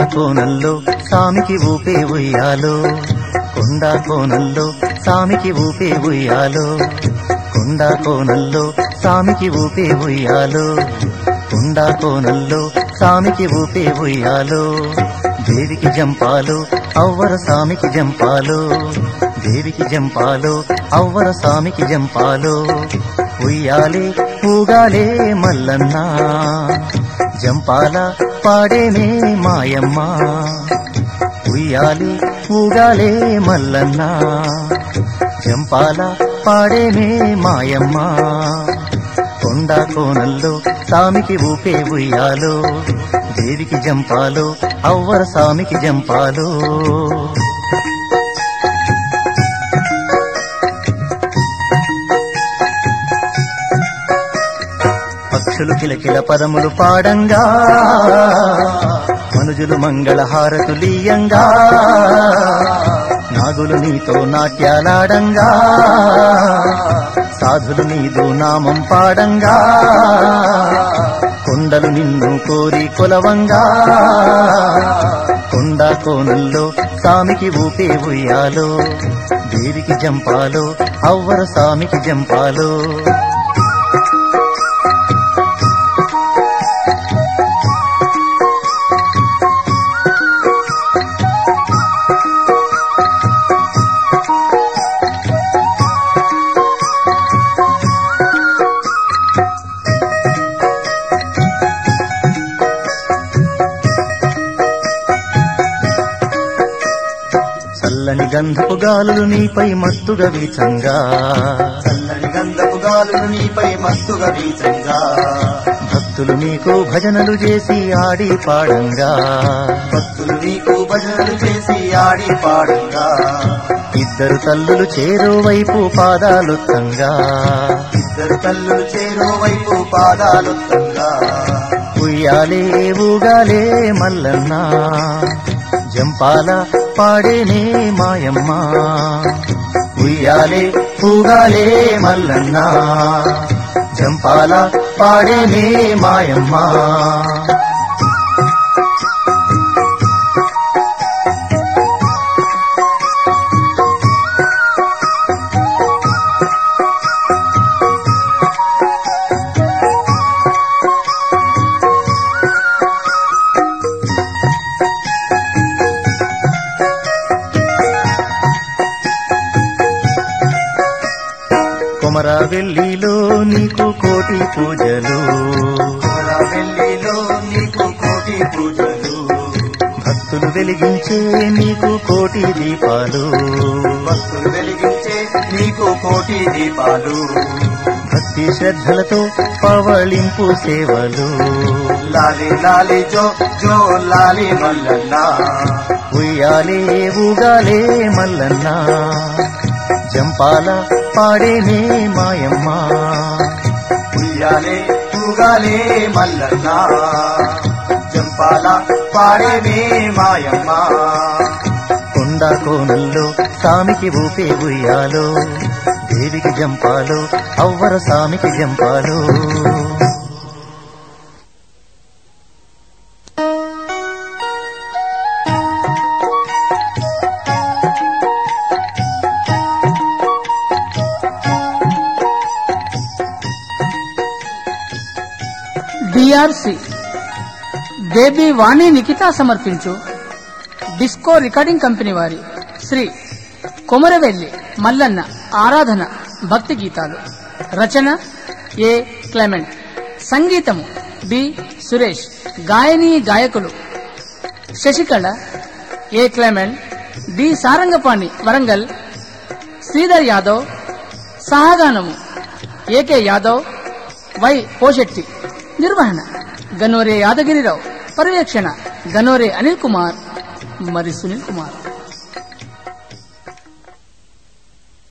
కోనల్లో సామికి ఊపే ఉయ్యాలో కొండ కోనల్లో సామికి ఊపే ఉయ్యాలో కొండ కోనల్లో సామికి ఊపే ఉయ్యాలో కొండ కోనల్లో సామికి ఊపే ఉయ్యాలో దేవికి జంపాలు అవ్వర సామికి జంపాలు దేవికి జంపాలు అవ్వర సామికి జంపాలు ఉయ్యాలే ఊగాలే మల్లన్న జంపాల పాడేనే మాయమ్మ ఉయ్యాలి ఊగాలే మల్లన్న జంపాల పాడేనే మాయమ్మ కొండ కోనల్లో సామికి ఊపే ఉయ్యాలో దేవికి జంపాలో అవ్వర సామికి జంపాలో పక్షులు కిలకిల పదములు పాడంగా మనుజులు మంగళ హారతులీయంగా నాగులు నీతో నాట్యాలాడంగా సాధులు నీదు నామం పాడంగా కొండలు నిన్ను కోరి కొలవంగా కొండ కోనల్లో సామికి ఊపే ఉయ్యాలో దేవికి జంపాలో అవ్వర సామికి జంపాలో చల్లని గంధపు గాలులు నీపై మత్తుగా వీచంగా చల్లని గంధపు గాలులు నీపై మస్తుగా వీచంగా భక్తులు నీకు భజనలు చేసి ఆడి పాడంగా భక్తులు నీకు భజనలు చేసి ఆడి పాడంగా ఇద్దరు తల్లులు చేరువైపు పాదాలొత్తంగా ఇద్దరు తల్లులు చేరో వైపు పాదాలొత్తంగా ఉయ్యాలే ఊగాలే మల్లన్న జంపాల పాడేనే మాయమ్మ ఉయ్యాలే ఊగాలే మల్లన్న జంపాల పాడేనే మాయమ్మ కొమర వెల్లిలో నీకు కోటి పూజలు కొమర వెల్లిలో నీకు కోటి పూజలు భక్తులు వెలిగించే నీకు కోటి దీపాలు భక్తులు వెలిగించే నీకు కోటి దీపాలు భక్తి శ్రద్ధలతో పవళింపు సేవలు లాలి లాలి జో జో లాలి మల్లన్న ఉయ్యాలే ఊగాలే మల్లన్న జంపాల పాడేనే మాయమ్మ ఉయ్యాలే తూగాలే మల్లన్న జంపాల పాడేమే మాయమ్మ కొండ కోనల్లో సామికి ఊపే ఉయ్యాలో దేవికి జంపాలో అవ్వర సామికి జంపాలో డిఆర్సి బేబీ వాణి నిఖిత సమర్పించు డిస్కో రికార్డింగ్ కంపెనీ వారి శ్రీ కొమరవెల్లి మల్లన్న ఆరాధన భక్తి గీతాలు రచన ఏ క్లెమెంట్ సంగీతము బి సురేష్ గాయని గాయకులు Sasikala A Clement D Sarangapani Warangal Sridhar Yadav సహగానము ఏకే యాదవ్ వై పోషెట్టి నిర్వహణ గనోరే యాదగిరిరావు పర్యవేక్షణ గనోరే అనిల్ కుమార్ మరి సునీల్ కుమార్